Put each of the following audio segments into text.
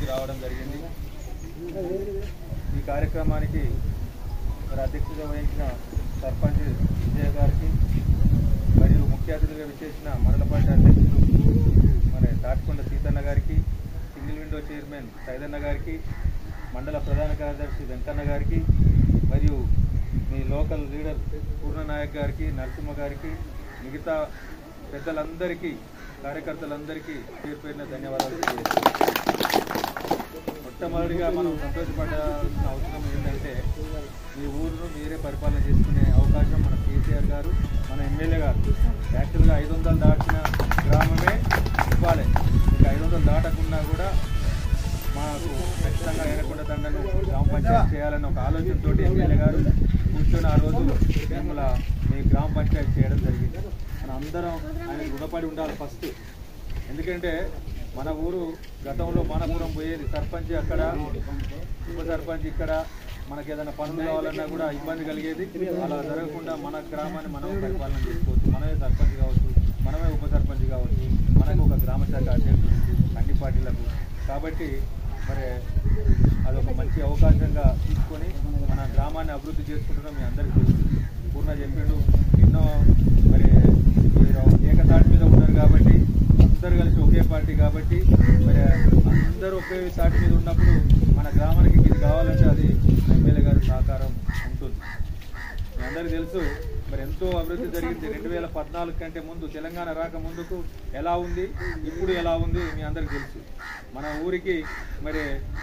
రావడం జరిగింది ఈ కార్యక్రమానికి మరి అధ్యక్షత వహించిన సర్పంచ్ విజయ గారికి మరియు ముఖ్య అతిథిగా విచ్చేసిన మండలపాటి అధ్యక్షులు మరి తాటికొండ సీతన్న గారికి సింగిల్ విండో చైర్మన్ సైదన్న గారికి మండల ప్రధాన కార్యదర్శి వెంకన్న గారికి మరియు మీ లోకల్ లీడర్ పూర్ణనాయక్ గారికి నరసింహ గారికి మిగతా పెద్దలందరికీ కార్యకర్తలందరికీ పేరు పేరున ధన్యవాదాలు తెలియజేస్తున్నాను. మొట్టమొదటిగా మనం సంతోషపడాల్సిన అవసరం ఏంటంటే మీ ఊరును మీరే పరిపాలన చేసుకునే అవకాశం మన కేసీఆర్ గారు మన ఎమ్మెల్యే గారు యాక్చువల్గా ఐదు వందలు దాటిన గ్రామమే ఇవ్వాలి ఇంకా ఐదు వందలు దాటకుండా కూడా మాకు ఖచ్చితంగా ఏరకొండ దండను గ్రామ పంచాయతీ చేయాలన్న ఒక ఆలోచనతో ఎమ్మెల్యే గారు కూర్చొని ఆ రోజు మిమ్మల్ని మీ గ్రామ పంచాయతీ చేయడం జరిగింది మన అందరం ఆయన రుణపడి ఉండాలి ఫస్ట్ ఎందుకంటే మన ఊరు గతంలో మనపురం పోయేది సర్పంచ్ అక్కడ ఉప సర్పంచ్ ఇక్కడ మనకి ఏదైనా పనులు కావాలన్నా కూడా ఇబ్బంది కలిగేది అలా జరగకుండా మన గ్రామాన్ని మనం పరిపాలన చేసుకోవచ్చు మనమే సర్పంచ్ కావచ్చు మనమే ఉప సర్పంచ్ కావచ్చు మనకు ఒక గ్రామ శాఖ అధ్యక్షుడు అన్ని పార్టీలకు కాబట్టి మరి అదొక మంచి అవకాశంగా తీసుకొని మన గ్రామాన్ని అభివృద్ధి చేసుకుంటున్నాం మీ అందరికీ తెలుసు పూర్ణ చెప్పిండు ఎన్నో మరి మీరు ఏకతాటి మీద ఉన్నారు కాబట్టి అందరు కలిసి ఒకే పార్టీ కాబట్టి మరి అందరూ ఒకే తాటి మీద ఉన్నప్పుడు మన గ్రామానికి ఇది కావాలంటే అది ఎమ్మెల్యే గారి సహకారం ఉంటుంది మీ అందరికీ తెలుసు మరి ఎంతో అభివృద్ధి జరిగింది రెండు వేల పద్నాలుగు కంటే ముందు తెలంగాణ రాక ముందుకు ఎలా ఉంది ఇప్పుడు ఎలా ఉంది మీ అందరికీ తెలుసు మన ఊరికి మరి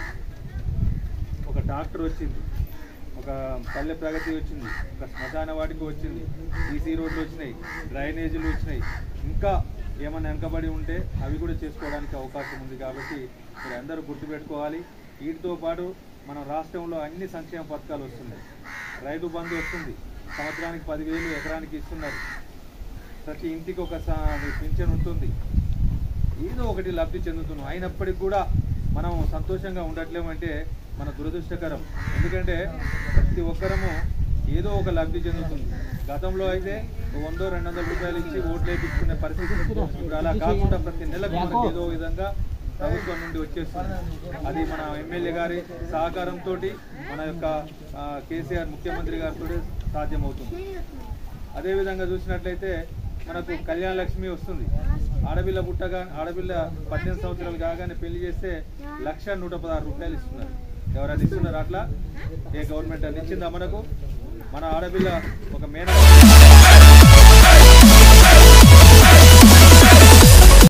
ఒక డాక్టర్ వచ్చింది ఒక పల్లె ప్రగతి వచ్చింది ఒక శ్మశాన వాటికి వచ్చింది ఈసీ రోడ్లు వచ్చినాయి డ్రైనేజీలు వచ్చినాయి ఇంకా ఏమైనా వెనకబడి ఉంటే అవి కూడా చేసుకోవడానికి అవకాశం ఉంది కాబట్టి మీరు అందరూ గుర్తుపెట్టుకోవాలి వీటితో పాటు మన రాష్ట్రంలో అన్ని సంక్షేమ పథకాలు వస్తున్నాయి రైతు బంధు వస్తుంది సంవత్సరానికి పదివేలు ఎకరానికి ఇస్తున్నారు ప్రతి ఇంటికి ఒక స- పింఛన్ ఉంటుంది ఏదో ఒకటి లబ్ధి చెందుతున్నాం అయినప్పటికీ కూడా మనం సంతోషంగా ఉండట్లేమంటే మన దురదృష్టకరం ఎందుకంటే ప్రతి ఒక్కరము ఏదో ఒక లబ్ధి చెందుతుంది గతంలో అయితే ఓ వందో రెండు వందల రూపాయలు ఇచ్చి ఓట్లు వేయించుకునే పరిస్థితి ఇప్పుడు అలా కాకుండా ప్రతి నెలకు మనకి ఏదో విధంగా ప్రభుత్వం నుండి వచ్చేస్తుంది అది మన ఎమ్మెల్యే గారి సహకారంతో మన యొక్క ఆ, కేసీఆర్ ముఖ్యమంత్రి గారితో సాధ్యమవుతుంది అదేవిధంగా చూసినట్లయితే మనకు కళ్యాణ లక్ష్మి వస్తుంది ఆడపిల్ల పుట్టగా ఆడపిల్ల పద్దెనిమిది సంవత్సరాలు కాగానే పెళ్లి చేస్తే లక్ష నూట పదహారు రూపాయలు ఇస్తున్నారు ఎవరైనా ఇస్తున్నారు అట్లా ఏ గవర్నమెంట్ అది ఇచ్చిందా మనకు మన ఆడపిల్ల ఒక మేన